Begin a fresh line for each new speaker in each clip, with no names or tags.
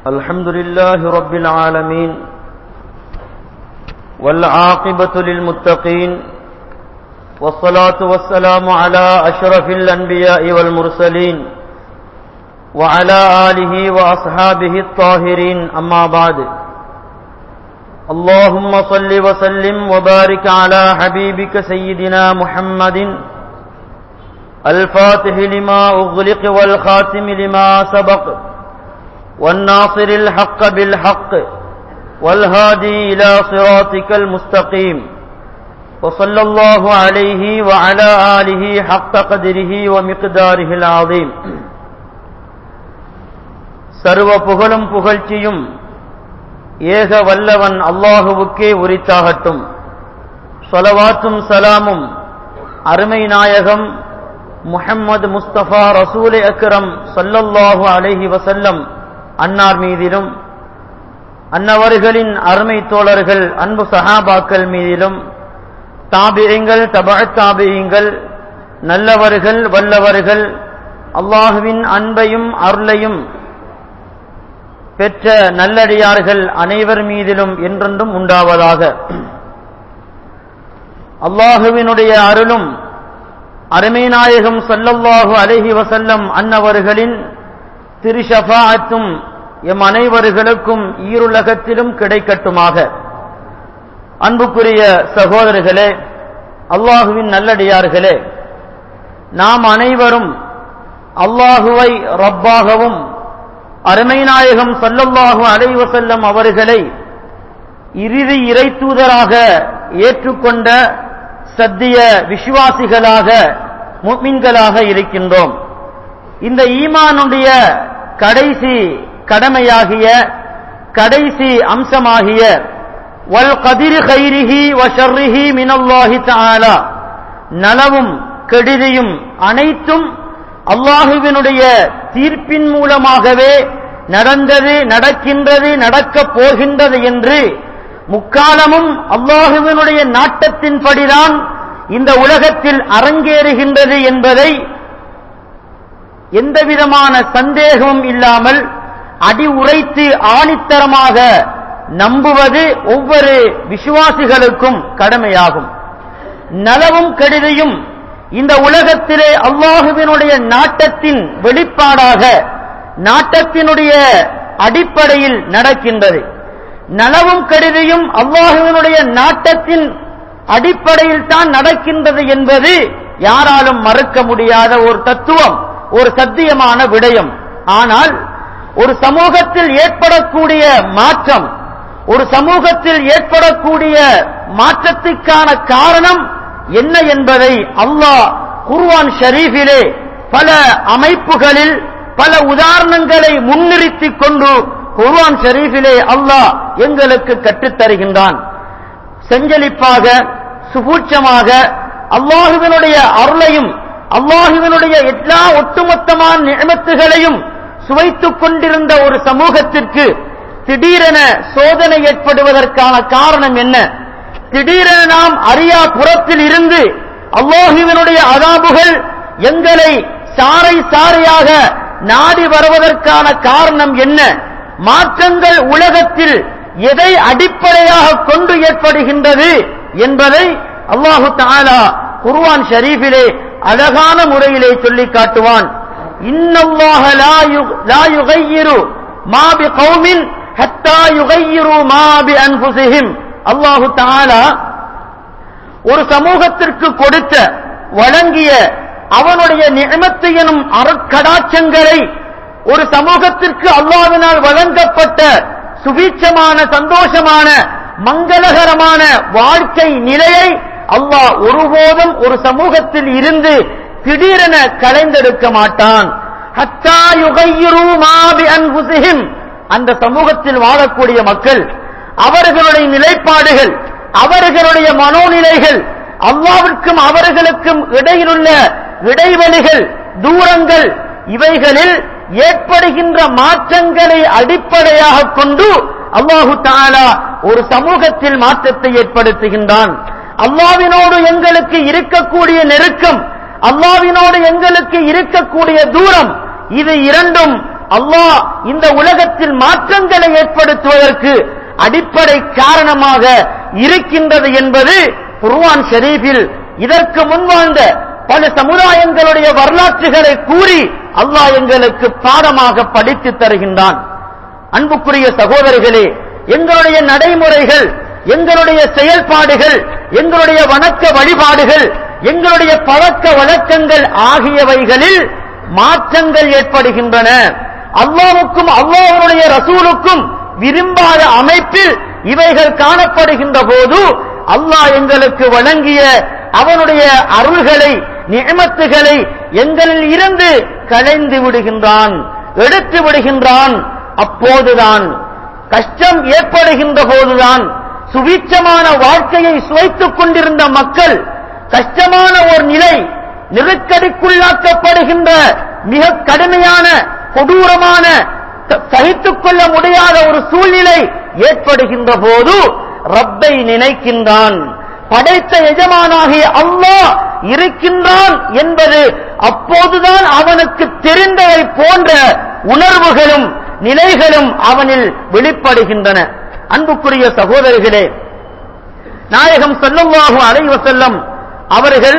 الحمد لله رب العالمين والعاقبة للمتقين والصلاة والسلام على أشرف الأنبياء والمرسلين وعلى آله وأصحابه الطاهرين أما بعد اللهم صل وسلم وبارك على حبيبك سيدنا محمد الفاتح لما أغلق والخاتم لما سبق والناصر الحق بالحق والهادي إلى صراطك المستقيم وصلى الله عليه وعلى آله حق قدره ومقداره العظيم சர்வ புகழும் புகழ்ச்சியும் ஏக வல்லவன் அல்லாஹுவுக்கே உரித்தாகட்டும் சொலவாத்தும் சலாமும் அருமை நாயகம் முஹம்மது முஸ்தபா ரசூல் அக்ரம் சல்லல்லாஹு அலைஹி வசல்லம் அன்னார் மீதிலும் அன்னவர்களின் அருமை தோழர்கள் அன்பு சஹாபாக்கள் மீதிலும் தாபியங்கள் தபா தாபியங்கள் நல்லவர்கள் வல்லவர்கள் அல்லாஹுவின் அன்பையும் அருளையும் பெற்ற நல்லடியார்கள் அனைவர் மீதிலும் என்றென்றும் உண்டாவதாக அல்லாஹுவினுடைய அருளும் அருமைநாயகம் சொல்லல்லாஹு அலஹி வசல்லம் அன்னவர்களின் திருஷபாத்தும் எம் அனைவர்களுக்கும் ஈருலகத்திலும் கிடைக்கட்டுமாக அன்புக்குரிய சகோதரர்களே அல்லாஹுவின் நல்லடியார்களே நாம் அனைவரும் அல்லாஹுவை ரப்பாகவும் அருமைநாயகம் சல்லல்லாஹு அலைவசல்லம் அவர்களை இறுதி இறை தூதராக ஏற்றுக்கொண்ட சத்திய விசுவாசிகளாக முக்மின்களாக இருக்கின்றோம் இந்த ஈமானுடைய கடைசி கடமையாகிய கடைசி அம்சமாகிய வல் கதிர் கைரிஹி வஷர்ரிஹி மினல்லாஹி தஆலா நலவும் கெடுதியும் அனைத்தும் அல்லாஹுவினுடைய தீர்ப்பின் மூலமாகவே நடந்தது நடக்கின்றது நடக்கப் போகின்றது என்று முக்காலமும் அல்லாஹுவினுடைய நாட்டத்தின்படிதான் இந்த உலகத்தில் அரங்கேறுகின்றது என்பதை எந்தவிதமான சந்தேகமும் இல்லாமல் அடி உரைத்து ஆணித்தரமாக நம்புவது ஒவ்வொரு விசுவாசிகளுக்கும் கடமையாகும் நலவும் கெடுதியும் இந்த உலகத்திலே அல்லாஹுவினுடைய நாட்டத்தின் வெளிப்பாடாக நாட்டத்தினுடைய அடிப்படையில் நடக்கின்றது நலவும் கருதியும் அல்லாஹுவினுடைய நாட்டத்தின் அடிப்படையில் தான் நடக்கின்றது என்பது யாராலும் மறுக்க முடியாத ஒரு தத்துவம் ஒரு சத்தியமான விடயம் ஆனால் ஒரு சமூகத்தில் ஏற்படக்கூடிய மாற்றம் ஒரு சமூகத்தில் ஏற்படக்கூடிய மாற்றத்துக்கான காரணம் என்ன என்பதை அல்லாஹ் குர்வான் ஷரீஃபிலே பல அமைப்புகளில் பல உதாரணங்களை முன்னிறுத்திக் கொண்டு குர்வான் ஷரீஃபிலே அல்லாஹ் எங்களுக்கு கற்றுத்தருகின்றான் செஞ்சலிப்பாக சுபூட்சமாக அல்லாஹுவினுடைய அருளையும் அல்லாஹுவினுடைய எல்லா ஒட்டுமொத்தமான நியமத்துகளையும் சுவைத்துக் கொண்டிருந்த ஒரு சமூகத்திற்கு திடீரென சோதனை ஏற்படுவதற்கான காரணம் என்ன திடீரென நாம் அறியா புறத்தில் இருந்து அல்லாஹுவினுடைய அதாபுகள் எங்களை சாறை சாறையாக நாடி வருவதற்கான காரணம் என்ன மாற்றங்கள் உலகத்தில் எதை அடிப்படையாக கொண்டு ஏற்படுகின்றது என்பதை அல்லாஹு தாலா குர்வான் ஷரீஃபிலே அழகான முறையிலே சொல்லி காட்டுவான் இன்னல்லாஹ லா யுகையிரு மாபி கௌமின் ஹத்தா யுகையிரு மாபி அன்புசிஹிம் அல்லாஹு தாலா ஒரு சமூகத்திற்கு கொடுத்த வழங்கிய அவனுடைய நியமத்து எனும் அறக்கடாச்சங்களை ஒரு சமூகத்திற்கு அல்லாவினால் வழங்கப்பட்ட சுபீட்சமான சந்தோஷமான மங்களகரமான வாழ்க்கை நிலையை அல்லாஹ் ஒருபோதும் ஒரு சமூகத்தில் இருந்து திடீரென கலைந்தெடுக்க மாட்டான் அந்த சமூகத்தில் வாழக்கூடிய மக்கள் அவர்களுடைய நிலைப்பாடுகள் அவர்களுடைய மனோநிலைகள் அல்லாவிற்கும் அவர்களுக்கும் இடையிலுள்ள இடைவெளிகள் தூரங்கள் இவைகளில் ஏற்படுகின்ற மாற்றங்களை அடிப்படையாக கொண்டு அல்லாஹு தாலா ஒரு சமூகத்தில் மாற்றத்தை ஏற்படுத்துகின்றான் அல்லாவினோடு எங்களுக்கு இருக்கக்கூடிய நெருக்கம் அல்லாவினோடு எங்களுக்கு இருக்கக்கூடிய தூரம் இது இரண்டும் அல்லாஹ் இந்த உலகத்தில் மாற்றங்களை ஏற்படுத்துவதற்கு அடிப்படை காரணமாக இருக்கின்றது என்பது குர்ஆன் ஷரீஃபில் இதற்கு முன்வாழ்ந்த பல சமுதாயங்களுடைய வரலாற்றுகளை கூறி அல்லாஹ் எங்களுக்கு பாடமாக படித்து தருகின்றான் அன்புக்குரிய சகோதரர்களே எங்களுடைய நடைமுறைகள் எங்களுடைய செயல்பாடுகள் எங்களுடைய வணக்க வழிபாடுகள் எங்களுடைய பழக்க வழக்கங்கள் ஆகியவைகளில் மாற்றங்கள் ஏற்படுகின்றன அல்லாவுக்கும் அல்லாஹ்வுடைய ரசூலுக்கும் விரும்பாத அமைப்பில் இவைகள் காணப்படுகின்ற போது அல்லாஹ் எங்களுக்கு வழங்கிய அவனுடைய அருள்களை நியமத்துகளை எங்களில் இருந்து கலைந்து விடுகின்றான் எடுத்து விடுகின்றான் அப்போதுதான் கஷ்டம் ஏற்படுகின்ற போதுதான் சுபீட்சமான வாழ்க்கையை சுவைத்துக் கொண்டிருந்த மக்கள் கஷ்டமான ஒரு நிலை நெருக்கடிக்குள்ளாக்கப்படுகின்ற மிக கடுமையான கொடூரமான த- சகித்துக் கொள்ள முடியாத ஒரு சூழ்நிலை ஏற்படுகின்ற போது ரப்பை நினைக்கின்றான் படைத்த எஜமானாகிய அல்லாஹ் இருக்கின்றான் என்பது அப்போதுதான் அவனுக்கு தெரிந்ததை போன்ற உணர்வுகளும் நிலைகளும் அவனில் வெளிப்படுகின்றன அன்புக்குரிய சகோதரர்களே நாயகம் ஸல்லல்லாஹு அலைஹி வஸல்லம் அவர்கள்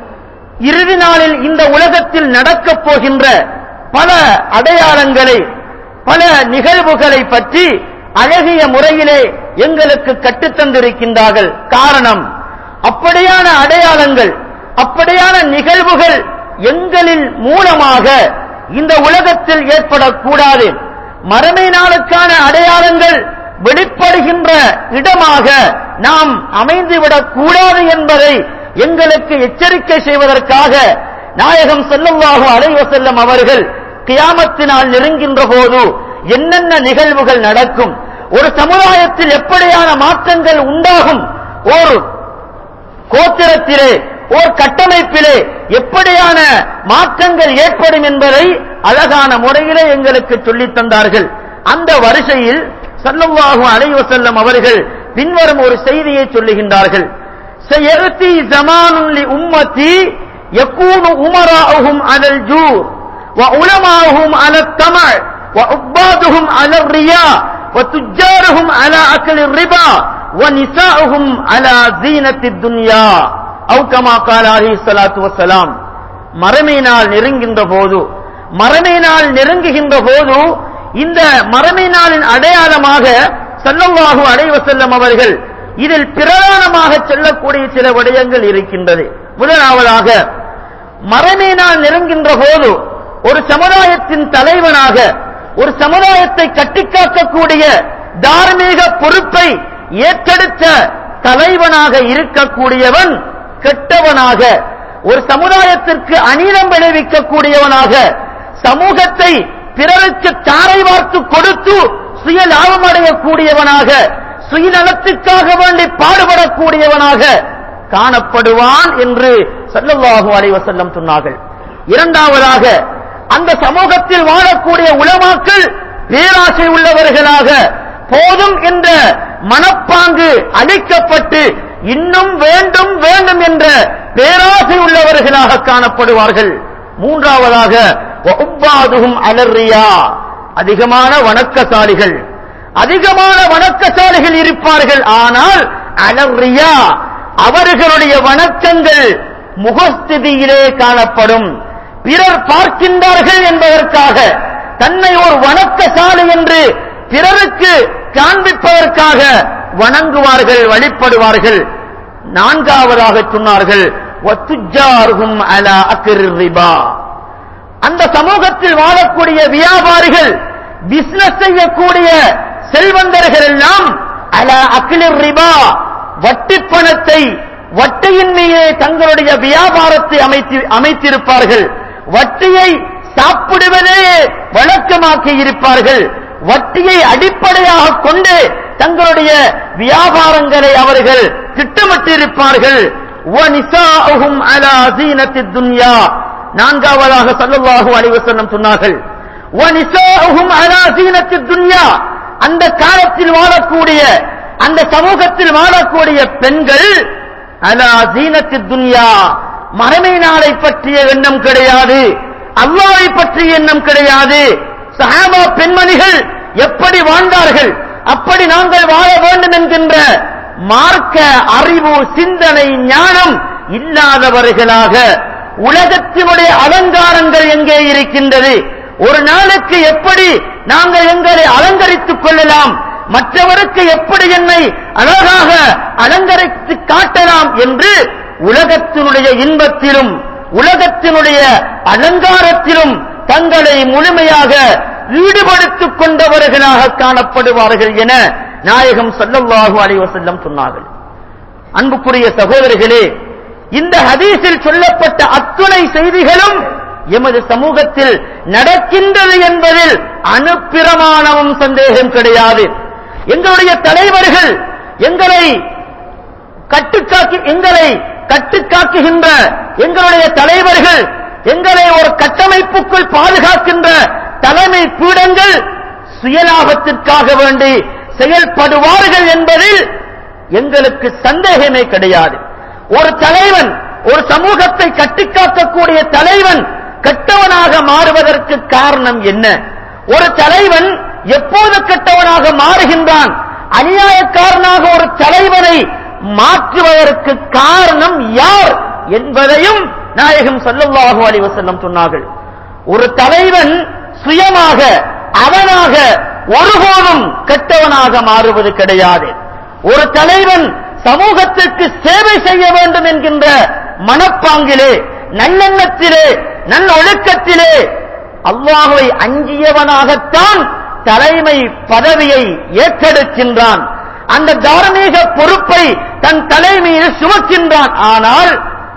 இறுதி நாளில் இந்த உலகத்தில் நடக்கப் போகின்ற பல அடையாளங்களை பல நிகழ்வுகளை பற்றி அழகிய முறையிலே எங்களுக்கு கற்றுத்தந்திருக்கின்றார்கள் காரணம் அப்படியான அடையாளங்கள் அப்படியான நிகழ்வுகள் எங்களில் மூலமாக இந்த உலகத்தில் ஏற்படக்கூடாது மறுமை நாளுக்கான அடையாளங்கள் வெளிப்படுகின்ற இடமாக நாம் அமைந்துவிடக் கூடாது என்பதை எங்களுக்கு எச்சரிக்கை செய்வதற்காக நாயகம் ஸல்லல்லாஹு அலைஹி வஸல்லம் அவர்கள் கியாமத்தினால் நெருங்கின்ற போது என்னென்ன நிகழ்வுகள் நடக்கும் ஒரு சமுதாயத்தில் எப்படியான மாற்றங்கள் உண்டாகும் ஒரு கோத்திரத்திலே ஓர் கட்டமைப்பிலே எப்படியான மாற்றங்கள் ஏற்படும் என்பதை அழகான முறையிலே எங்களுக்கு சொல்லித் தந்தார்கள் அந்த வரிசையில் ஸல்லல்லாஹு அலைஹி வஸல்லம் அவர்கள் பின்வரும் ஒரு செய்தியை சொல்லுகின்றார்கள் سيأتي زمان لأمتي يكون أمراؤهم على الجور وعلماؤهم على الطمع وعبادهم على الرياء وتجارهم على أكل الربا ونساؤهم على زينة الدنيا أو كما قال عليه الصلاة والسلام மறுமை நாள் நெருங்கின்ற போது மறுமை நாள் நெருங்குகின்ற போது இந்த மறுமை நாளின் அடையாளமாக ஸல்லல்லாஹு அலைஹி வஸல்லம் அவர்கள் இதில் பிரதானமாக சொல்லக்கூடிய சில விடயங்கள் இருக்கின்றது முதலாவதாக மறுமை நாள் நெருங்கின்ற போது ஒரு சமுதாயத்தின் தலைவனாக ஒரு சமுதாயத்தை கட்டிக்காக்கக்கூடிய தார்மீக பொறுப்பை ஏற்றெடுத்த தலைவனாக இருக்கக்கூடியவன் கெட்டவனாக ஒரு சமுதாயத்திற்கு அநீதம் விளைவிக்கக்கூடியவனாக சமூகத்தை பிறருக்கு தாரை வார்த்து கொடுத்து சுய லாபம் அடையக்கூடியவனாக சுயநலத்துக்காக வேண்டி பாடுபடக்கூடியவனாக காணப்படுவான் என்று ஸல்லல்லாஹு அலைஹி வஸல்லம் சொன்னார்கள் இரண்டாவதாக அந்த சமூகத்தில் வாழக்கூடிய உலமாக்கள் பேராசை உள்ளவர்களாக போதும் என்ற மனப்பாங்கு அளிக்கப்பட்டு இன்னும் வேண்டும் வேண்டும் என்ற பேராசை உள்ளவர்களாக காணப்படுவார்கள் மூன்றாவதாக ஒப்பாதுகும் அலர்ரியா அதிகமான வணக்கசாலிகள் அதிகமான வணக்கசாலிகள் இருப்பார்கள் ஆனால் அலர்ரியா அவர்களுடைய வணக்கங்கள் முகஸ்திதியிலே காணப்படும் பிறர் பார்க்கின்றார்கள் என்பதற்காக தன்னை ஒரு வணக்கசாலி என்று பிறருக்கு காண்பிப்பதற்காக வணங்குவார்கள் வழிபடுவார்கள் நான்காவதாக சொன்னார்கள் ஒத்துஜார்கும் அலா அக்கிர் ரிபா அந்த சமூகத்தில் வாழக்கூடிய வியாபாரிகள் பிசினஸ் செய்யக்கூடிய செல்வந்தர்கள் எல்லாம் அல அகிலிர் ரிபா வட்டி பணத்தை வட்டியின் மீதே தங்களுடைய வியாபாரத்தை அமைத்து அமைத்திருப்பார்கள் வட்டியை சாப்பிடுவதே வழக்கமாக்கி இருப்பார்கள் வட்டியை அடிப்படையாக கொண்டு தங்களுடைய வியாபாரங்களை அவர்கள் திட்டமிட்டிருப்பார்கள் وَنِسَاؤُهُمْ عَلَى زِينَةِ الدُّنْيَا நான்காவதாக ஸல்லல்லாஹு அலைஹி வஸல்லம் சொன்னார்கள் وَنِسَاؤُهُمْ عَلَى زِينَةِ الدُّنْيا அந்த காலத்தில் வாழக்கூடிய அந்த சமூகத்தில் வாழக்கூடிய பெண்கள் அலா ஜீனத்தி துன்யா மறுமை நாளை பற்றிய எண்ணம் கிடையாது அல்லாவை பற்றிய எண்ணம் கிடையாது சஹாபா பெண்மணிகள் எப்படி வாழ்ந்தார்கள் அப்படி நாங்கள் வாழ வேண்டும் என்கின்ற மார்க்க அறிவு சிந்தனை ஞானம் இல்லாதவர்களாக உலகத்தினுடைய அலங்காரங்கள் எங்கே இருக்கின்றது ஒரு நாளுக்கு எப்படி நாங்கள் எங்களை அலங்கரித்துக் கொள்ளலாம் மற்றவருக்கு எப்படி என்னை அழகாக அலங்கரித்து காட்டலாம் என்று உலகத்தினுடைய இன்பத்திலும் உலகத்தினுடைய அலங்காரத்திலும் தங்களை முழுமையாக ஈடுபடுத்திக் கொண்டவர்களாக காணப்படுவார்கள் என நாயகம் ஸல்லல்லாஹு அலைஹி வஸல்லம் சொன்னார்கள் அன்புக்குரிய சகோதரர்களே இந்த ஹதீஸில் சொல்லப்பட்ட அத்துணை செய்திகளும் எமது சமூகத்தில் நடக்கின்றது என்பதில் அணுப்பிரமாணமும் சந்தேகம் கிடையாது எங்களுடைய தலைவர்கள் எங்களை கட்டுக்காக்கி எங்களை கட்டுக்காக்குகின்ற எங்களுடைய தலைவர்கள் எங்களை ஒரு கட்டமைப்புக்குள் பாதுகாக்கின்ற தலைமை பீடங்கள் சுயலாபத்திற்காக வேண்டி செயல்படுவார்கள் என்பதில் எங்களுக்கு சந்தேகமே கிடையாது ஒரு தலைவன் ஒரு சமூகத்தை கட்டிக்காக்கக்கூடிய தலைவன் கெட்டவனாக மாறுவதற்கு காரணம் என்ன ஒரு தலைவன் எப்போது கெட்டவனாக மாறுகின்றான் அநியாயக்காரனாக ஒரு தலைவனை மாற்றுவதற்கு காரணம் யார் என்பதையும் நாயகம் ஸல்லல்லாஹு அலைஹி வஸல்லம் சொன்னார்கள் ஒரு தலைவன் சுயமாக அவனாக ஒருபோதும் கெட்டவனாக மாறுவது கிடையாது ஒரு தலைவன் சமூகத்திற்கு சேவை செய்ய வேண்டும் என்கின்ற மனப்பாங்கிலே நல்லெண்ணத்திலே நல்லொழுக்கத்திலே அல்லாஹுவை அஞ்சியவனாகத்தான் தலைமை பதவியை ஏற்றெடுக்கின்றான் அந்த தார்மீக பொறுப்பை தன் தலைமையில் சுமக்கின்றான் ஆனால்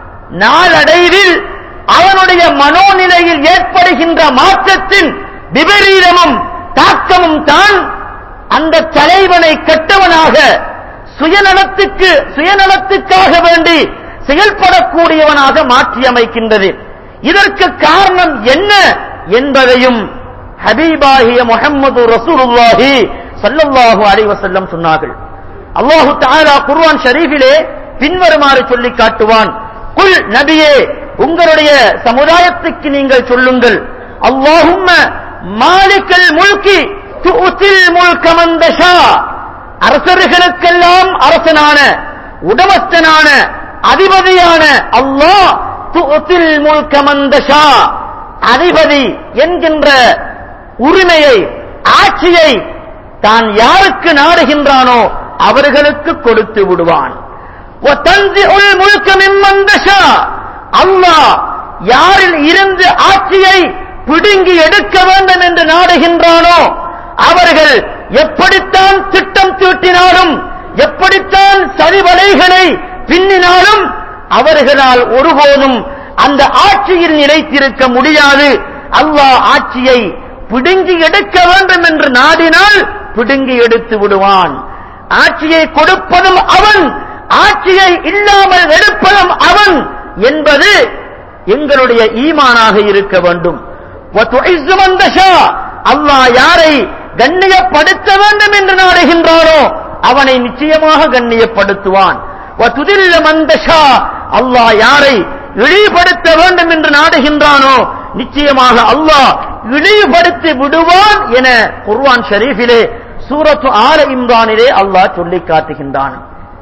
நாளடைவில் அவனுடைய மனோநிலையில் ஏற்படுகின்ற மாற்றத்தின் விபரீதமும் தாக்கமும் தான் அந்த தலைவனை கெட்டவனாக சுயநலத்துக்கு சுயநலத்துக்காக வேண்டி செயல்படக்கூடியவனாக மாற்றியமைக்கின்றது இதற்கு காரணம் என்ன என்பதையும் ஹபீபாகிய முஹம்மது ரசூலுல்லாஹி ஸல்லல்லாஹு அலைஹி வஸல்லம் சொன்னார்கள் அல்லாஹு தஆலா குர்ஆன் ஷரீஃபிலே பின்வருமாறு சொல்லி காட்டுவான் குல் நபியே உங்களுடைய சமுதாயத்துக்கு நீங்கள் சொல்லுங்கள் அல்லாஹும்ம மாலிக்கல் முல்கி துஉத்தில் முல்க மன் தஷா அரசர்களுக்கெல்லாம் அரசனான உடமஸ்தனான அதிபதியான அல்லாஹ் துஉத்தில் முல்க மன் தஷா அதிபதி என்கின்ற உரிமையை ஆட்சியை தான் யாருக்கு நாடுகின்றானோ அவர்களுக்கு கொடுத்து விடுவான் வதன்சிஉல் முல்க மிம்மன் தஷா அல்லாஹ் யாரில் இருந்து ஆட்சியை பிடுங்கி எடுக்க வேண்டும் என்று நாடுகின்றானோ அவர்கள் எப்படித்தான் திட்டம் தீட்டினாலும் எப்படித்தான் சரிவலைகளை பின்னினாலும் அவர்களால் ஒருபோதும் அந்த ஆட்சியில் நிலைத்திருக்க முடியாது அல்லாஹ் ஆட்சியை பிடுங்கி எடுக்க வேண்டும் என்று நாடினால் பிடுங்கி எடுத்து விடுவான் ஆட்சியை கொடுப்பதும் அவன் ஆட்சியை இல்லாமல் எடுப்பதும் அவன் என்பது எங்களுடைய ஈமானாக இருக்க வேண்டும் وَتُعِزُّ مَن تَشَاءُ அல்லாஹ் யாரை கண்ணியப்படுத்த வேண்டும் என்று நாடுகின்றானோ அவனை நிச்சயமாக கண்ணியப்படுத்துவான் وَتُذِلُّ مَن تَشَاءُ அல்லாஹ் யாரை இழிவுபடுத்த வேண்டும் என்று நாடுகின்றானோ நிச்சயமாக அல்லாஹ் இழிவுபடுத்தி விடுவான் என குர்ஆன் ஷரீஃபிலே சூரத்து ஆல இம்ரானிலே அல்லாஹ் சொல்லி காட்டுகின்றான்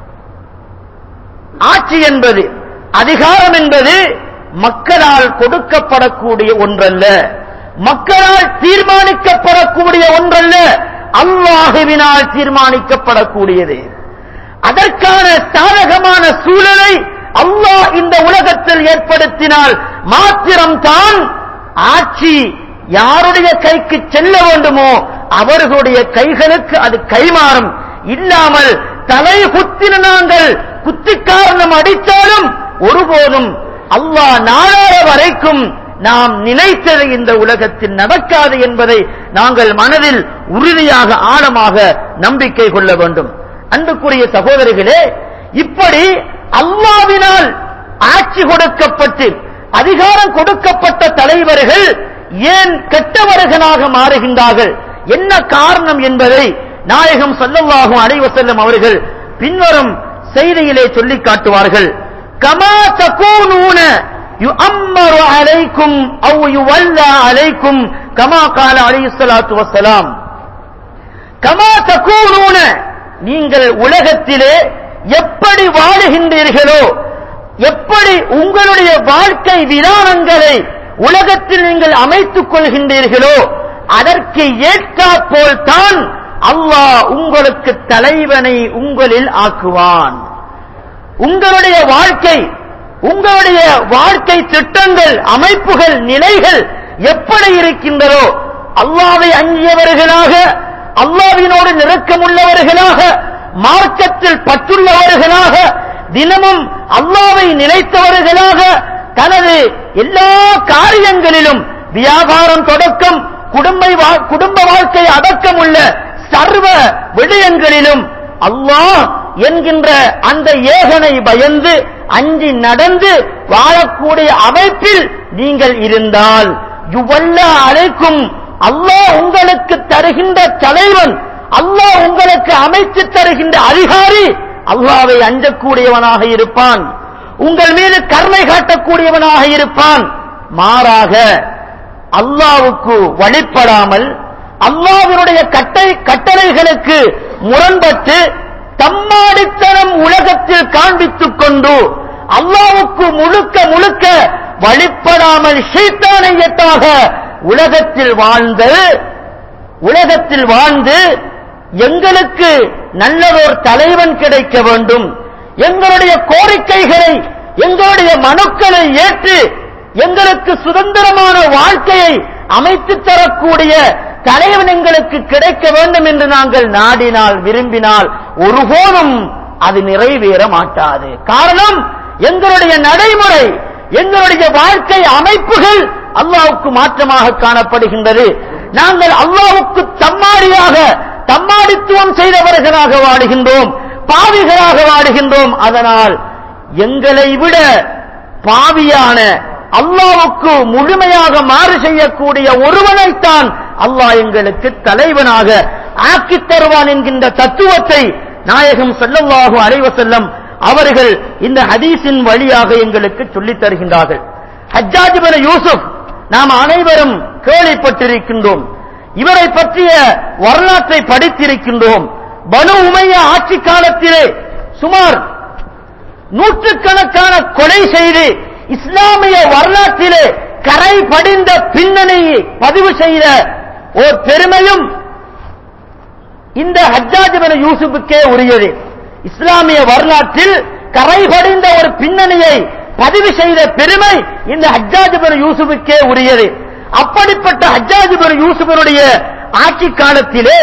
ஆட்சி என்பது அதிகாரம் என்பது மக்களால் கொடுக்கப்படக்கூடிய ஒன்றல்ல மக்களால் தீர்மானிக்கப்படக்கூடிய ஒன்றல்ல அல்லாஹுவினால் தீர்மானிக்கப்படக்கூடியது அதற்கான சாதகமான சூழலை அல்லாஹ் இந்த உலகத்தில் ஏற்படுத்தினால் மாத்திரம்தான் ஆட்சி யாருடைய கைக்கு செல்ல வேண்டுமோ அவர்களுடைய கைகளுக்கு அது கைமாறும் இல்லாமல் தலை குத்தின நாங்கள் குத்திக்காரணம் அடித்தாலும் ஒருபோதும் அல்லாஹ் நாளார வரைக்கும் நாம் நினைத்தது இந்த உலகத்தில் நடக்காது என்பதை நாங்கள் மனதில் உறுதியாக ஆழமாக நம்பிக்கை கொள்ள வேண்டும் அன்புக்குரிய சகோதரிகளே இப்படி அல்லாவினால் ஆட்சி கொடுக்கப்பட்டு அதிகாரம் கொடுக்கப்பட்ட தலைவர்கள் ஏன் கெட்டவர்களாக மாறுகின்றார்கள் என்ன காரணம் என்பதை நாயகம் ஸல்லல்லாஹு அலைஹி வஸல்லம் அவர்கள் பின்வரும் செய்தியிலே சொல்லி காட்டுவார்கள் கமா தகூனூன يؤمر عليكم أو يولى عليكم كما قال عليه الصلاة والسلام كما تكونون நீங்கள் உலகத்திலே எப்படி வாழுகின்றீர்களோ எப்படி உங்களுடைய வாழ்க்கை விதானங்களை உலகத்தில் நீங்கள் அமைத்துக் கொள்கின்றீர்களோ அதற்கு ஏற்றாற்போல் தான் அல்லாஹ் உங்களுக்கு தலைவனை உங்களில் ஆக்குவான் உங்களுடைய வாழ்க்கை உங்களுடைய வாழ்க்கை திட்டங்கள் அமைப்புகள் நிலைகள் எப்படி இருக்கின்றதோ அல்லாவை அஞ்சியவர்களாக அல்லாவினோடு நெருக்கமுள்ளவர்களாக மார்க்கத்தில் பற்றுள்ளவர்களாக தினமும் அல்லாவை நினைத்தவர்களாக தனது எல்லா காரியங்களிலும் வியாபாரம் தொடக்கம் குடும்ப வா- குடும்ப வாழ்க்கை அடக்கமுள்ள சர்வ விடயங்களிலும் அல்லாஹ் என்கின்ற அந்த ஏகனை பயந்து அஞ்சி நடந்து வாழக்கூடிய அமைப்பில் நீங்கள் இருந்தால் யுவல்லா அழைக்கும் அல்லாஹ் உங்களுக்கு தருகின்ற தலைவன் அல்லாஹ் உங்களுக்கு அமைத்து தருகின்ற அதிகாரி அல்லாவை அஞ்சக்கூடியவனாக இருப்பான் உங்கள் மீது கருணை காட்டக்கூடியவனாக இருப்பான் மாறாக அல்லாவுக்கு வழிபடாமல் அல்லாவினுடைய கட்டை கட்டளைகளுக்கு முரண்பட்டு தம்மாடித்தனம் உலகத்தில் காண்பித்துக் கொண்டு அல்லாவுக்கு முழுக்க முழுக்க வழிபடாமல் ஷைத்தானையத்தாக உலகத்தில் வாழ்ந்து உலகத்தில் வாழ்ந்து எங்களுக்கு நல்லதொரு தலைவன் கிடைக்க வேண்டும் எங்களுடைய கோரிக்கைகளை எங்களுடைய மனுக்களை ஏற்று எங்களுக்கு சுதந்திரமான வாழ்க்கையை அமைத்து தரக்கூடிய தலைவன் எங்களுக்கு கிடைக்க வேண்டும் என்று நாங்கள் நாடினால் விரும்பினால் ஒருபோதும் அது நிறைவேற மாட்டாது காரணம் எங்களுடைய நடைமுறை எங்களுடைய வாழ்க்கை அமைப்புகள் அல்லாவுக்கு மாற்றமாக காணப்படுகின்றது நாங்கள் அல்லாவுக்கு தம்மாடியாக தம்மாடித்துவம் செய்தவர்களாக வாடுகின்றோம் பாவிகளாக வாடுகின்றோம் அதனால் எங்களை விட பாவியான அல்லாவுக்கு முழுமையாக மாறு செய்யக்கூடிய ஒருவனைத்தான் அல்லாஹ் எங்களுக்கு தலைவனாக ஆக்கித் தருவான் என்கின்ற தத்துவத்தை நாயகம் ஸல்லல்லாஹு அலைஹி வஸல்லம் அவர்கள் இந்த ஹதீஸின் வழியாக எங்களுக்கு சொல்லித் தருகின்றார்கள் ஹஜ்ஜாஜ் பின் யூசுப் நாம் அனைவரும் கேள்விப்பட்டிருக்கின்றோம் இவரை பற்றிய வரலாற்றை படித்திருக்கின்றோம் பனு உமைய ஆட்சி காலத்திலே சுமார் நூற்றுக்கணக்கான கொலை செய்து இஸ்லாமிய வரலாற்றிலே கரை படிந்த பின்னணியை பதிவு செய்த ஓர் பெருமையும் இந்த ஹஜ்ஜாஜ் பின் யூசுப்புக்கே உரியது இஸ்லாமிய வரலாற்றில் கரை படிந்த ஒரு பின்னணியை பதிவு செய்த பெருமை இந்த ஹஜ்ஜாஜ் பின் யூசுப்புக்கே உரியது அப்படிப்பட்ட ஹஜ்ஜாஜ் பின் யூசுஃபனுடைய ஆட்சி காலத்திலே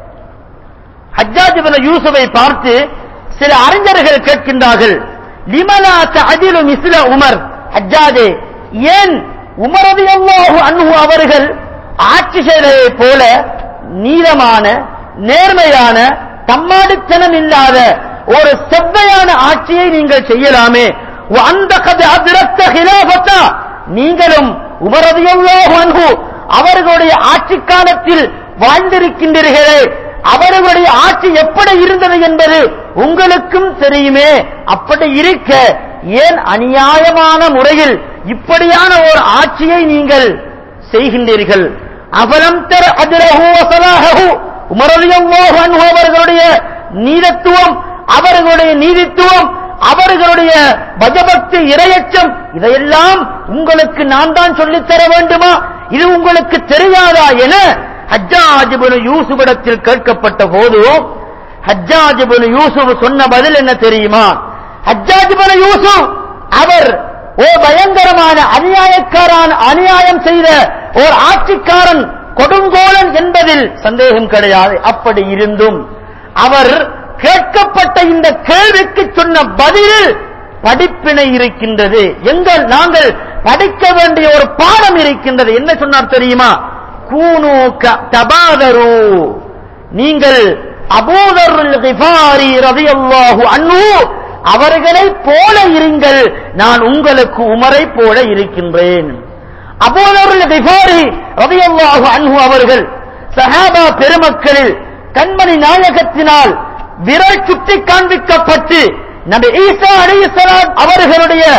ஹஜ்ஜாஜ் பின் யூசுஃபை பார்த்து சில அறிஞர்கள் கேட்கின்றார்கள் லிமலா தஅதிலு மிஸ்ல உமர் ஹஜ்ஜாஜே ஏன் உமரது அல்லாஹு அன்ஹு அவர்கள் ஆட்சி செய்ததைப் போல நீளமான நேர்மையான தம்மாடித்தனம் இல்லாத ஒரு செவ்வையான ஆட்சியை நீங்கள் செய்யலாமே அந்த கதை அதிரத்த ஹிலாபத்தா நீங்களும் உமரது அல்லாஹு அன்ஹு அவர்களுடைய ஆட்சி காலத்தில் வாழ்ந்திருக்கின்றீர்களே அவர்களுடைய ஆட்சி எப்படி இருந்தது என்பது உங்களுக்கும் தெரியுமே அப்படி இருக்க ஏன் அநியாயமான முறையில் இப்படியான ஒரு ஆட்சியை நீங்கள் செய்கின்றீர்கள் அவலம் தர அதிரஹு வசலாஹு உமரலியல்லாஹு அன்ஹு அவர்களுடைய நீதத்துவம் அவர்களுடைய நீதித்துவம் அவர்களுடைய பஜபக்தி இரையச்சம் இதையெல்லாம் உங்களுக்கு நான் தான் சொல்லித் தர வேண்டுமா இது உங்களுக்கு தெரியாதா என ஹஜ்ஜாஜ் இப்னு யூசுஃபிடத்தில் கேட்கப்பட்ட போது ஹஜ்ஜாஜ் இப்னு யூசுப் சொன்ன பதில் என்ன தெரியுமா ஹஜ்ஜாஜ் இப்னு யூசுப் அவர் ஓ பயங்கரமான அநியாயக்காரன் அநியாயம் செய்த ஓர் ஆட்சிக்காரன் கொடுங்கோலன் என்பதில் சந்தேகம் கிடையாது அப்படி இருந்தும் அவர் கேட்கப்பட்ட இந்த கேள்விக்கு சொன்ன பதிலில் படிப்பினை இருக்கின்றது எங்கள் நாங்கள் படிக்க வேண்டிய ஒரு பாடம் இருக்கின்றது என்ன சொன்னார் தெரியுமா கூனு க- தபாதரு நீங்கள் அபூதர் கிஃபாரி ரலியல்லாஹு அன்ஹு அவர்களை போல இருங்கள் நான் உங்களுக்கு உமரை போல இருக்கின்றேன் அபூதர் கிஃபாரி ரலியல்லாஹு அன்ஹு அவர்கள் சஹாபா பெருமக்களில் கண்மணி நாயகத்தினால் விரல் சுட்டி காண்பிக்கப்பட்டு நபி ஈசா அலைஹிஸ்ஸலாம் அவர்களுடைய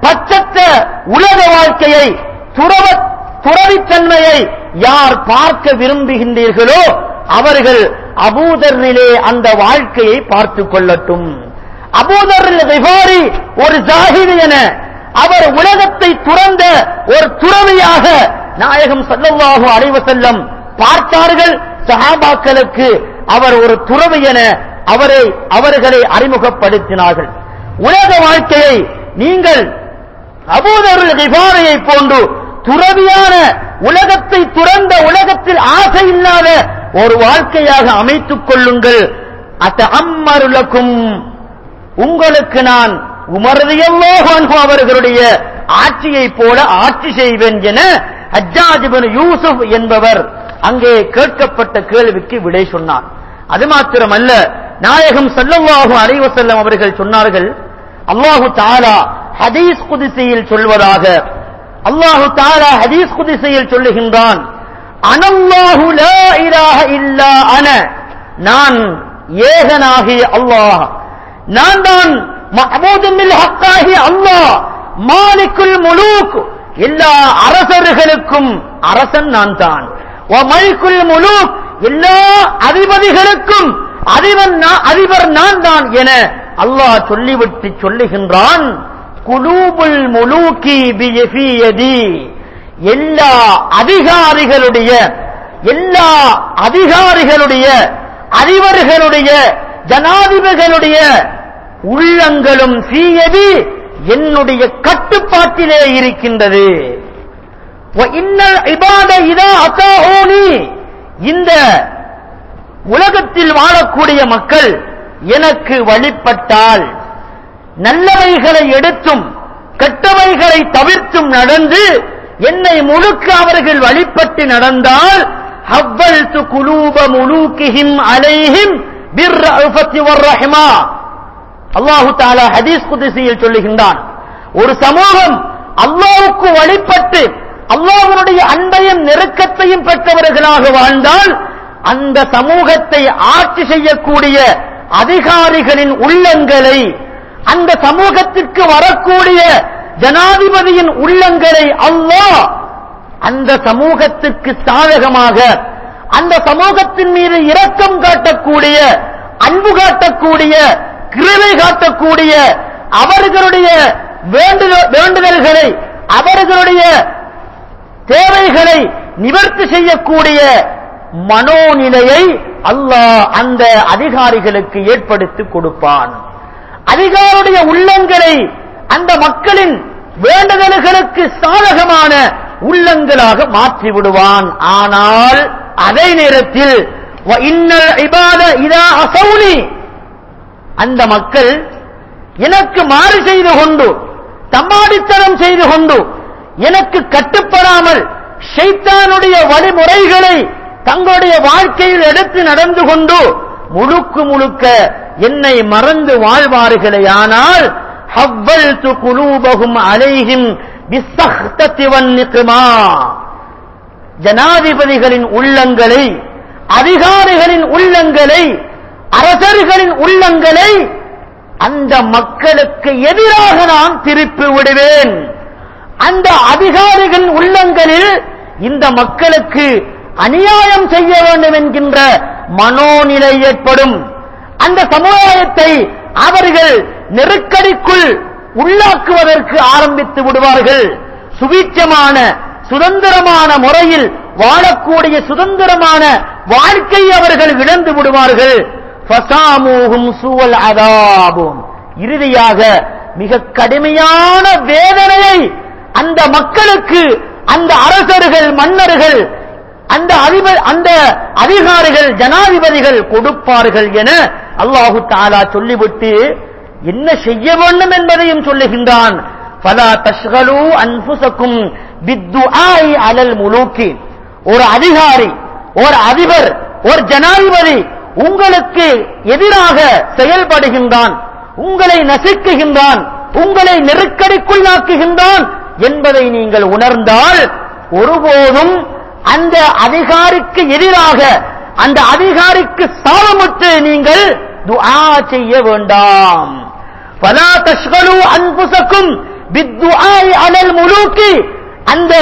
பச்சத்த உலக வாழ்க்கையை துறவ துறவித்தன்மையை யார் பார்க்க விரும்புகின்றீர்களோ அவர்கள் அபூதரிலே அந்த வாழ்க்கையை பார்த்துக் கொள்ளட்டும் அபூதரில் விவாரி ஒரு ஜாகிரி என அவர் உலகத்தை துறந்த ஒரு துறவியாக நாயகம் சல்லல்லாஹு அலைஹி வஸல்லம் பார்த்தார்கள் சஹாபாக்களுக்கு அவர் ஒரு துறவி என அவரை அவர்களை அறிமுகப்படுத்தினார்கள் உலக வாழ்க்கையை நீங்கள் அபூதருள் விவாரையை போன்று துறவியான உலகத்தை துறந்த உலகத்தில் ஆசை இல்லாத ஒரு வாழ்க்கையாக அமைத்துக் கொள்ளுங்கள் அத்த அம்மருலக்கும் உங்களுக்கு நான் உமரதியல்லோ அவர்களுடைய ஆட்சியை போல ஆட்சி செய்வேன் என ஹஜ்ஜாஜிபின் யூசுப் என்பவர் அங்கே கேட்கப்பட்ட கேள்விக்கு விடை சொன்னார் அது மாத்திரமல்ல நாயகம் சல்லல்லாஹு அலைஹி வஸல்லம் அவர்கள் சொன்னார்கள் அல்லாஹு தாலா ஹதீஸ் குதிசையில் சொல்வதாக அல்லாஹு தாலா ஹதீஸ் குதிசையில் சொல்லுகின்றான் அனல்லாஹு லா இலாஹ இல்லா அன நான் ஏகனாகிய அல்லாஹ் நான் தான் மஹமூதுமில் ஹக்காகி அல்லாஹ் மாலிக்குல் முலூக் எல்லா அரசர்களுக்கும் அரசன் நான் தான் மலிக்குல் முலூக் எல்லா அதிபதிகளுக்கும் அதிபன் நான்- அதிபர் நான் தான் என அல்லாஹ் சொல்லிவிட்டு சொல்லுகின்றான் குலூபுல் முலூக்கி பியதி எல்லா அதிகாரிகளுடைய எல்லா அதிகாரிகளுடைய அதிபர்களுடைய ஜனாதிபதிகளுடைய உள்ளங்களும் சீயதி என்னுடைய கட்டுப்பாட்டிலே இருக்கின்றது இன்னல் இபாத இதா அத்தாஹூனி இந்த உலகத்தில் வாழக்கூடிய மக்கள் எனக்கு வழிபட்டால் நல்லவைகளை எடுத்தும் கெட்டவைகளை தவிர்த்தும் நடந்து என்னை முழுக்க அவர்கள் வழிபட்டு நடந்தால் ஹவ்வல்து குலூப முலூக்கிஹிம் அலைஹிம் பிர்ரஃபத்தி வர்ரஹ்மா அல்லாஹு தாலா ஹதீஸ் குதிசியில் சொல்லுகின்றான் ஒரு சமூகம் அல்லாஹ்வுக்கு வழிபட்டு அல்லாஹ்வுடைய அன்பையும் நெருக்கத்தையும் பெற்றவர்களாக வாழ்ந்தால் அந்த சமூகத்தை ஆட்சி செய்யக்கூடிய அதிகாரிகளின் உள்ளங்களை அந்த சமூகத்திற்கு வரக்கூடிய ஜனாதிபதியின் உள்ளங்களை அல்லாஹ் அந்த சமூகத்துக்கு சாதகமாக அந்த சமூகத்தின் மீது இரக்கம் காட்டக்கூடிய அன்பு காட்டக்கூடிய கிருவை காட்டக்கூடிய அவர்களுடைய வேண்டுதல் வேண்டுதல்களை அவர்களுடைய தேவைகளை நிவர்த்தி செய்யக்கூடிய மனோநிலையை அல்லாஹ் அந்த அதிகாரிகளுக்கு ஏற்படுத்தி கொடுப்பான் அதிகாருடைய உள்ளங்களை அந்த மக்களின் வேண்டுதல்களுக்கு சாதகமான உள்ளங்களாக மாற்றி விடுவான் ஆனால் அதே நேரத்தில் "வ இன்னல் இபாத இதா அசௌனி" அந்த மக்கள் எனக்கு மாறு செய்து கொண்டு தம்மாடித்தனம் செய்து கொண்டு எனக்கு கட்டுப்படாமல் ஷைத்தானுடைய வழிமுறைகளை தங்களுடைய வாழ்க்கையில் எடுத்து நடந்து கொண்டு முழுக்கு முழுக்க என்னை மறந்து வாழ்வார்களே ஆனால் ஹவ்வல்து குலூபகும் அலைஹிம் பிஸ்ஸஹ்தத்தி வன்னிக்மா ஜனாதிபதிகளின் உள்ளங்களை அதிகாரிகளின் உள்ளங்களை அரசர்களின் உள்ளங்களை அந்த மக்களுக்கு எதிராக நான் திருப்பி விடுவேன் அந்த அதிகாரிகளின் உள்ளங்களில் இந்த மக்களுக்கு அநியாயம் செய்ய வேண்டும் என்கின்ற மனோநிலை ஏற்படும் அந்த சமுதாயத்தை அவர்கள் நெருக்கடிக்குள் உள்ளாக்குவதற்கு ஆரம்பித்து விடுவார்கள் சுபீட்சமான சுதந்திரமான முறையில் வாழக்கூடிய சுதந்திரமான வாழ்க்கையை அவர்கள் இழந்து விடுவார்கள் ஃபசாமூஹும் சூவல் அதாபும் இறுதியாக மிக கடுமையான வேதனையை அந்த மக்களுக்கு அந்த அரசர்கள் மன்னர்கள் அந்த அதிபர் அந்த அதிகாரிகள் ஜனாதிபதிகள் கொடுப்பார்கள் என அல்லாஹு தாலா சொல்லிவிட்டு என்ன செய்ய வேண்டும் என்பதையும் சொல்லுகின்றான் ஃபலா தஷ்கலு அன்புசக்கும் பித்துஆஇ அலல் முலூக்கி ஒரு அதிகாரி ஒரு அதிபர் ஒரு ஜனாதிபதி உங்களுக்கு எதிராக செயல்படுகின்றான் உங்களை நசுக்குகின்றான் உங்களை நெருக்கடிக்குள்ளாக்குகின்றான் என்பதை நீங்கள் உணர்ந்தால் ஒருபோதும் அந்த அதிகாரிக்கு எதிராக அந்த அதிகாரிக்கு சாபமிட்டு நீங்கள் துஆ செய்ய வேண்டாம் பலா தஷ்கலு அன்புசக்கும் பித்துஆஇ அலல் முலூக்கி அந்த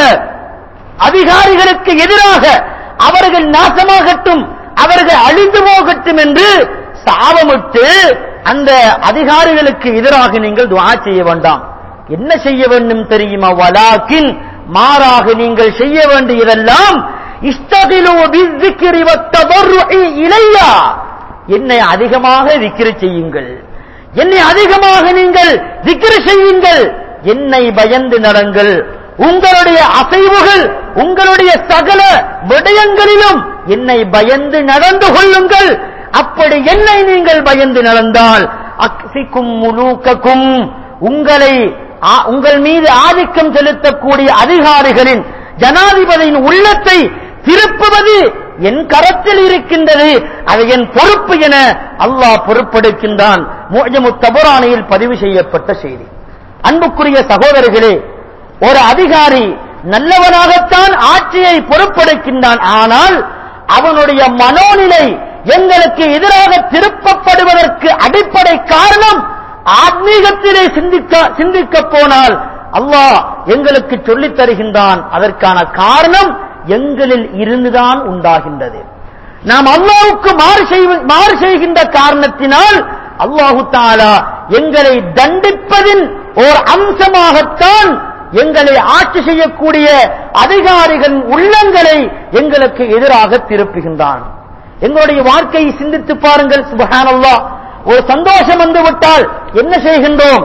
அதிகாரிகளுக்கு எதிராக அவர்கள் நாசமாகட்டும் அவர்கள் அழிந்து போகட்டும் என்று சாபமிட்டு அந்த அதிகாரிகளுக்கு எதிராக நீங்கள் துஆ செய்ய வேண்டாம் என்ன செய்ய வேண்டும் தெரியுமா வலாக்கின் மாறாக நீங்கள் செய்ய வேண்டியதெல்லாம் இஸ்தகிலு பிஸ்ஸிக்ரி வத்ததர்ருஇ இலையா என்னை அதிகமாக விக்கிரி செய்யுங்கள் என்னை அதிகமாக நீங்கள் விக்கிரி செய்யுங்கள் என்னை பயந்து நடங்கள் உங்களுடைய அசைவுகள் உங்களுடைய சகல விடயங்களிலும் என்னை பயந்து நடந்து கொள்ளுங்கள் அப்படி என்னை நீங்கள் பயந்து நடந்தால் அக்சிக்கும் முலூக்கக்கும் உங்களை ஆ- உங்கள் மீது ஆதிக்கம் செலுத்தக்கூடிய அதிகாரிகளின் ஜனாதிபதியின் உள்ளத்தை திருப்புவது என் கரத்தில் இருக்கின்றது அது என் பொறுப்பு என அல்லாஹ் பொறுப்பெடுக்கின்றான் முஅஜமு தபுரானியில் பதிவு செய்யப்பட்ட செய்தி அன்புக்குரிய சகோதரர்களே ஒரு அதிகாரி நல்லவனாகத்தான் ஆட்சியை பொறுப்பெடுக்கின்றான் ஆனால் அவனுடைய மனோநிலை எங்களுக்கு எதிராக திருப்பப்படுவதற்கு அடிப்படை காரணம் ஆத்மீகத்திலே சிந்திக்க சிந்திக்க போனால் அல்லாஹ் எங்களுக்கு சொல்லித் தருகின்றான் அதற்கான காரணம் எங்களில் இருந்துதான் உண்டாகின்றது நாம் அல்லாஹ்வுக்கு மாறு செய்வ- மாறு செய்கின்ற காரணத்தினால் அல்லாஹு தாலா எங்களை தண்டிப்பதின் ஓர் அம்சமாகத்தான் எங்களை ஆட்சி செய்யக்கூடிய அதிகாரிகள் உள்ளங்களை எங்களுக்கு எதிராக திருப்புகின்றான் எங்களுடைய வாழ்க்கையை சிந்தித்து பாருங்கள் சுபஹானல்லாஹ் ஒரு சந்தோஷம் வந்து விட்டால் என்ன செய்கின்றோம்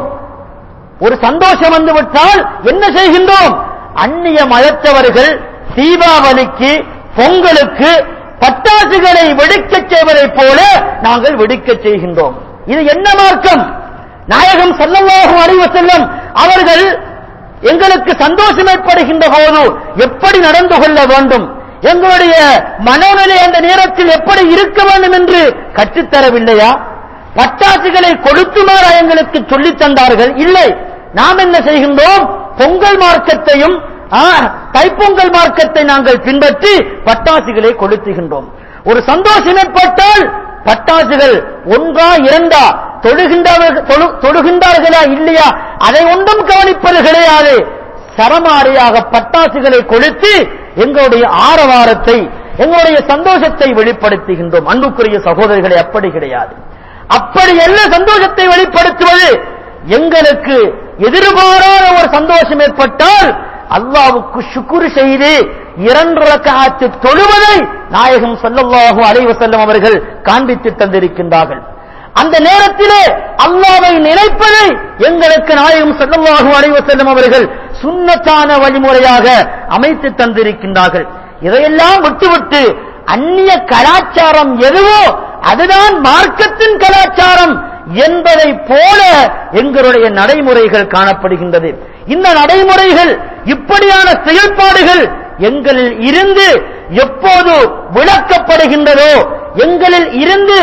ஒரு சந்தோஷம் வந்து விட்டால் என்ன செய்கின்றோம் அந்நிய மதத்தவர்கள் தீபாவளிக்கு பொங்கலுக்கு பட்டாசுகளை வெடிக்கச் செய்வதைப் போல நாங்கள் வெடிக்கச் செய்கின்றோம் இது என்ன மார்க்கம் நாயகம் ஸல்லல்லாஹு அலைஹி வஸல்லம் அவர்கள் எங்களுக்கு சந்தோஷம் ஏற்படுகின்ற போது எப்படி நடந்து கொள்ள வேண்டும் எங்களுடைய மனோநிலை அந்த நேரத்தில் எப்படி இருக்க வேண்டும் என்று கற்றுத்தரவில்லையா பட்டாசுகளை கொடுத்துமாறு எங்களுக்கு சொல்லித் தந்தார்கள் இல்லை நாம் என்ன செய்கின்றோம் பொங்கல் மார்க்கத்தையும் ஆ, தைப்பொங்கல் மார்க்கத்தை நாங்கள் பின்பற்றி பட்டாசுகளை கொளுத்துகின்றோம் ஒரு சந்தோஷம் ஏற்பட்டால் பட்டாசுகள் ஒன்றா இரண்டா தொழுகின்றவர்கள் தொழு- தொழுகின்றார்களா இல்லையா அதை ஒன்றும் கவனிப்பது கிடையாது சரமாரியாக பட்டாசுகளை கொளுத்து எங்களுடைய ஆரவாரத்தை எங்களுடைய சந்தோஷத்தை வெளிப்படுத்துகின்றோம் அன்புக்குரிய சகோதரர்களை அப்படி கிடையாது அப்படி என்ன சந்தோஷத்தை வெளிப்படுத்துவது எங்களுக்கு எதிர்பாராத ஒரு சந்தோஷம் ஏற்பட்டால் அல்லாவுக்கு சுக்குர் செய்து இரண்டு ரக்காத்து தொழுவதை நாயகம் ஸல்லல்லாஹு அலைஹி வஸல்லம் அவர்கள் காண்பித்து தந்திருக்கின்றார்கள் அந்த நேரத்திலே அல்லாவை நினைப்பதை எங்களுக்கு நாயகம் ஸல்லல்லாஹு அலைஹி வஸல்லம் அவர்கள் சுன்னத்தான வழிமுறையாக அமைத்து தந்திருக்கின்றார்கள் இதையெல்லாம் விட்டுவிட்டு அந்நிய கலாச்சாரம் எதுவோ அதுதான் மார்க்கத்தின் கலாச்சாரம் என்பதை போல எங்களுடைய நடைமுறைகள் காணப்படுகின்றது இந்த நடைமுறைகள் இப்படியான செயல்பாடுகள் எங்களில் இருந்து எப்போது விளக்கப்படுகின்றதோ எங்களில் இருந்து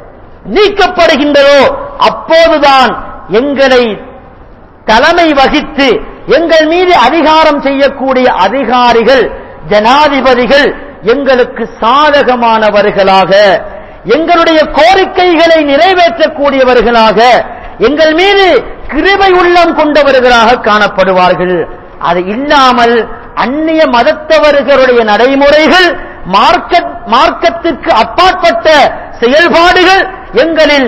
நீக்கப்படுகின்றதோ அப்போதுதான் எங்களை தலைமை வகித்து எங்கள் மீது அதிகாரம் செய்யக்கூடிய அதிகாரிகள் ஜனாதிபதிகள் எங்களுக்கு சாதகமானவர்களாக எங்களுடைய கோரிக்கைகளை நிறைவேற்றக்கூடியவர்களாக எங்கள் மீது கிருபை உள்ளம் கொண்டவர்களாக காணப்படுவார்கள் அது இல்லாமல் அந்நிய மதத்தவர்களுடைய நடைமுறைகள் மார்க்க மார்க்கத்திற்கு அப்பாற்பட்ட செயல்பாடுகள் எங்களில்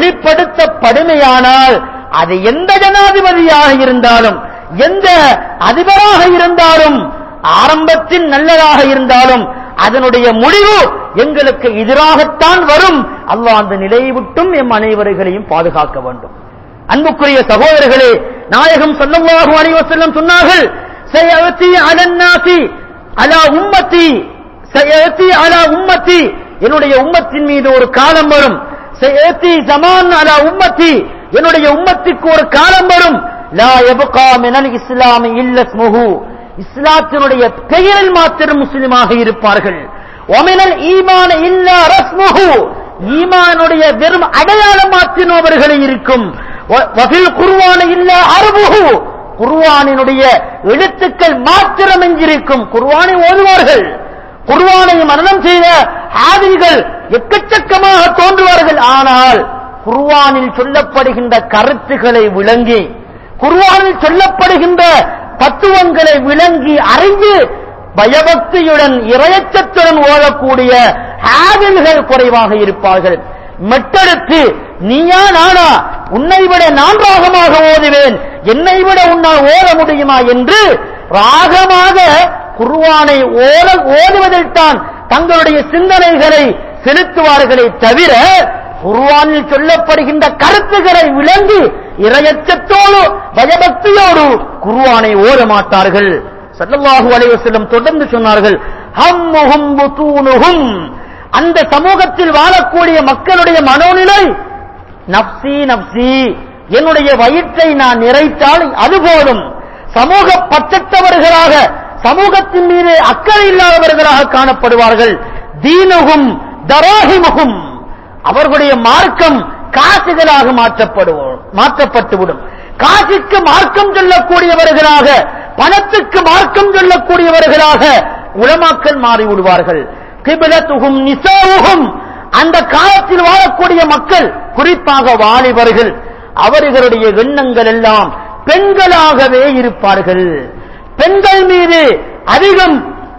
வெளிப்படுத்தப்படுமையானால் அது எந்த ஜனாதிபதியாக இருந்தாலும் எந்த அதிபராக இருந்தாலும் ஆரம்பத்தில் நல்லதாக இருந்தாலும் அதனுடைய முடிவு எங்களுக்கு எதிராகத்தான் வரும் அல்லாஹ் அந்த நிலையை விட்டும் எம் அனைவர்களையும் பாதுகாக்க வேண்டும் அன்புக்குரிய சகோதரர்களே நாயகம் ஸல்லல்லாஹு அலைஹி வஸல்லம் சொன்னார்கள் சயஅதி அலன்னாசி அலா உம்மத்தி சயஅதி அலா உம்மத்தி என்னுடைய உம்மத்தின் மீது ஒரு காலம் வரும் சயஅதி ஜமான் அலா உம்மத்தி என்னுடைய உம்மத்திற்கு ஒரு காலம் வரும் லா யப்கா மினல் இஸ்லாமி இல்ல ஸ்முஹு இஸ்லாத்தினுடைய பெயரில் மாத்திரம் முஸ்லிமாக இருப்பார்கள் ஒமினல் ஈமான இல்லா ரஸ்முஹு ஈமானுடைய வெறும் அடையாளம் மாத்திரம் அவர்களை இருக்கும் வ- வஃபில் குர்வான இல்லா அருபுஹு குர்வானினுடைய எழுத்துக்கள் மாத்திரம் எஞ்சிருக்கும் குர்வானை ஓதுவார்கள் குர்வானை மரணம் செய்த ஆதிகள் எக்கச்சக்கமாக தோன்றுவார்கள் ஆனால் குர்வானில் சொல்லப்படுகின்ற கருத்துக்களை விளங்கி குர்ஆனில் சொல்லப்படுகின்ற தத்துவங்களை விளங்கி அறிந்து பயபக்தியுடன் இரையச்சத்துடன் ஓதக்கூடிய ஆவில்கள் குறைவாக இருப்பார்கள் மெட்டெடுத்து நீயா நானா உன்னை விட நான் ராகமாக ஓதுவேன் என்னை விட உன்னால் ஓத முடியுமா என்று ராகமாக குர்ஆனை ஓத ஓதுவதில் தான் தங்களுடைய சிந்தனைகளை செலுத்துவார்களே தவிர குர்ஆனில் சொல்லப்படுகின்ற கருத்துக்களை விளங்கி இரையச்சத்தோடு பயபக்தியோடு குர்ஆனை ஓத மாட்டார்கள் ஸல்லல்லாஹு அலைஹி வஸல்லம் தொடர்ந்து சொன்னார்கள் ஹம்முஹும் புதூனுஹும் அந்த சமூகத்தில் வாழக்கூடிய மக்களுடைய மனோநிலை நப்சி நப்சி என்னுடைய வயிற்றை நான் நிறைத்தால் அது போதும் சமூக பற்றத்தவர்களாக சமூகத்தின் மீது அக்கறை இல்லாதவர்களாக காணப்படுவார்கள் தீனுகும் தராஹிமுகும் அவர்களுடைய மார்க்கம் காசுகளாக மாற்றப்படுவோம் மாற்றப்பட்டுவிடும் காசுக்கு மார்க்கம் சொல்லக்கூடியவர்களாக பணத்துக்கு மார்க்கம் சொல்லக்கூடியவர்களாக உலமாக்கள் மாறிவிடுவார்கள் கிபிலத்துகும் நிசாவுகும் அந்த காலத்தில் வாழக்கூடிய மக்கள் குறிப்பாக வாலிபர்கள் அவர்களுடைய எண்ணங்கள் எல்லாம் பெண்களாகவே இருப்பார்கள் பெண்கள் மீது அதிகம்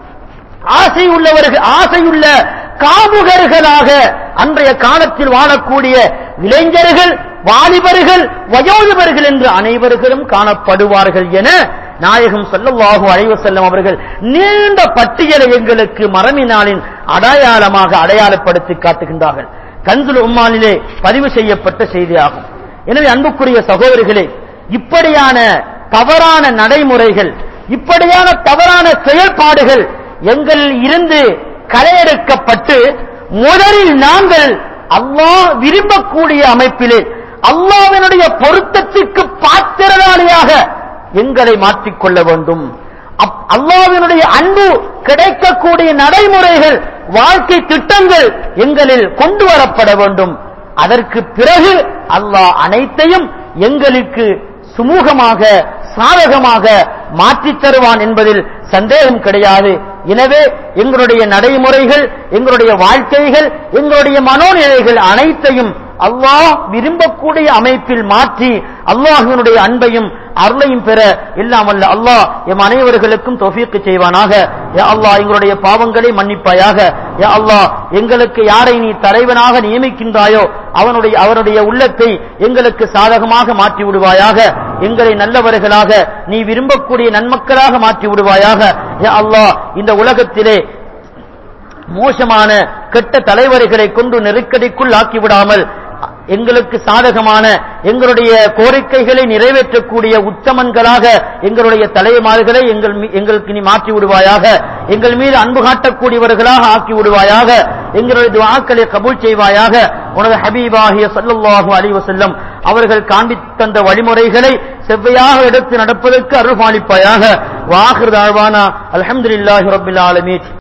ஆசை உள்ளவர்கள் ஆசையுள்ள காமுகர்களாக அன்றைய காலத்தில் வாழக்கூடிய இளைஞர்கள் வாலிபர்கள் வயோதிபர்கள் என்று அனைவர்களும் காணப்படுவார்கள் என நாயகம் ஸல்லல்லாஹு அலைஹி வஸல்லம் அவர்கள் நீண்ட பட்டியலை எங்களுக்கு மரமினாலின் அடையாளமாக அடையாளப்படுத்தி காட்டுகின்றார்கள் கன்சுல் உம்மானிலே பதிவு செய்யப்பட்ட செய்தியாகும் எனவே அன்புக்குரிய சகோதரிகளே இப்படியான தவறான நடைமுறைகள் இப்படியான தவறான செயல்பாடுகள் எங்களில் இருந்து களையெடுக்கப்பட்டு முதலில் நாங்கள் அல்லாஹ் விரும்பக்கூடிய அமைப்பிலே அல்லாஹ்வினுடைய பொருத்தத்திற்கு பாத்திரதாளியாக எங்களை மாற்றிக்கொள்ள வேண்டும் அப்- அல்லாஹ்வினுடைய அன்பு கிடைக்கக்கூடிய நடைமுறைகள் வாழ்க்கை திட்டங்கள் எங்களில் கொண்டு வரப்பட வேண்டும் அதற்கு பிறகு அல்லாஹ் அனைத்தையும் எங்களுக்கு சுமூகமாக சாதகமாக மாற்றித் தருவான் என்பதில் சந்தேகம் கிடையாது எனவே எங்களுடைய நடைமுறைகள் எங்களுடைய வாழ்க்கைகள் எங்களுடைய மனோநிலைகள் அனைத்தையும் அல்லாஹ் விரும்பக்கூடிய அமைப்பில் மாற்றி அல்லாஹினுடைய அன்பையும் அருளையும் பெற எல்லாம் வல்ல அல்லாஹ் எம் அனைவர்களுக்கும் தொஃபீக்கு செய்வானாக யா அல்லாஹ் எங்களுடைய பாவங்களை மன்னிப்பாயாக யா அல்லாஹ் எங்களுக்கு யாரை நீ தலைவனாக நியமிக்கின்றாயோ அவனுடைய அவருடைய உள்ளத்தை எங்களுக்கு சாதகமாக மாற்றி விடுவாயாக எங்களை நல்லவர்களாக நீ விரும்பக்கூடிய நன்மக்களாக மாற்றி விடுவாயாக யா அல்லாஹ் இந்த உலகத்திலே மோசமான கெட்ட தலைவர்களை கொண்டு நெருக்கடிக்குள் ஆக்கிவிடாமல் எங்களுக்கு சாதகமான எங்களுடைய கோரிக்கைகளை நிறைவேற்றக்கூடிய உத்தமன்களாக எங்களுடைய தலைமார்களை எங்கள் மீ- எங்களுக்கு நீ மாற்றி விடுவாயாக எங்கள் மீது அன்பு காட்டக்கூடியவர்களாக ஆக்கி விடுவாயாக எங்களுடைய துஆக்களை கபூல் செய்வாயாக உனது ஹபீபாகிய ஸல்லல்லாஹு அலைஹி வஸல்லம் அவர்கள் காண்பித் தந்த வழிமுறைகளை செவ்வையாக எடுத்து நடப்பதற்கு அருள் பாலிப்பாயாக வாஹிர் தாழ்வானா அல்ஹம்துலில்லாஹி ரப்பில் ஆலமீன்